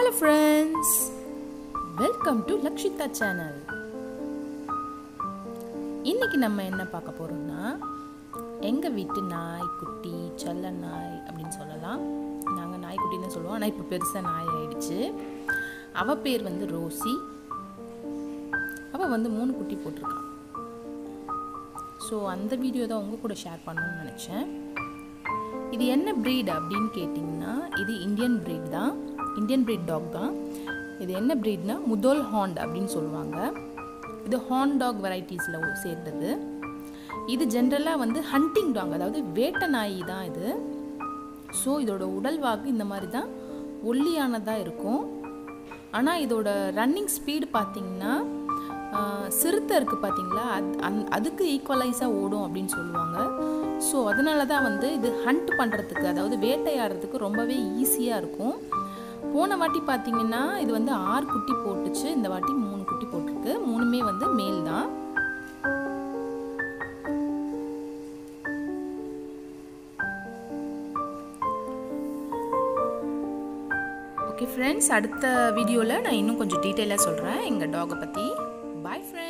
hello friends welcome to Lakshitha channel இன்னைக்கு நம்ம என்ன பார்க்க போகிறோம்னா எங்கள் வீட்டு நாய் குட்டி செல்ல நாய் அப்படின்னு சொல்லலாம் நாங்கள் நாய்க்குட்டின்னு சொல்லுவோம் ஆனால் இப்போ பெருசாக நாய் ஆயிடுச்சு அவள் பேர் வந்து ரோசி அவள் வந்து மூணு குட்டி போட்டிருக்கான் ஸோ அந்த வீடியோ தான் உங்கள் கூட ஷேர் பண்ணணும்னு நினச்சேன் இது என்ன ப்ரீட் அப்படின்னு கேட்டிங்கன்னா இது இந்தியன் ப்ரீட் தான் இந்தியன் ப்ரீட் டாக் தான் இது என்ன ப்ரீட்னா முதல் ஹாண்ட் அப்படின்னு சொல்லுவாங்க இது ஹார்ன் டாக் வெரைட்டிஸில் சேர்ந்தது இது ஜென்ரலாக வந்து ஹண்டிங் டாக் அதாவது வேட்டை நாய் தான் இது ஸோ இதோட உடல் வாக்கு இந்த மாதிரி தான் ஒல்லியானதாக இருக்கும் ஆனால் இதோட ரன்னிங் ஸ்பீடு பார்த்தீங்கன்னா சிறுத்தை இருக்குது பார்த்தீங்களா அது அந் அதுக்கு ஈக்குவலைஸாக ஓடும் அப்படின்னு சொல்லுவாங்க ஸோ அதனால தான் வந்து இது ஹண்ட் பண்ணுறதுக்கு அதாவது வேட்டையாடுறதுக்கு ரொம்பவே ஈஸியாக இருக்கும் போன வாட்டி பார்த்தீங்கன்னா இது வந்து ஆறு குட்டி போட்டுச்சு இந்த வாட்டி மூணு குட்டி போட்டிருக்கு மூணுமே வந்து மேல் தான் ஓகே ஃப்ரெண்ட்ஸ் அடுத்த வீடியோவில் நான் இன்னும் கொஞ்சம் டீட்டெயிலாக சொல்கிறேன் எங்கள் டாகை பற்றி பாய் ஃப்ரெண்ட்ஸ்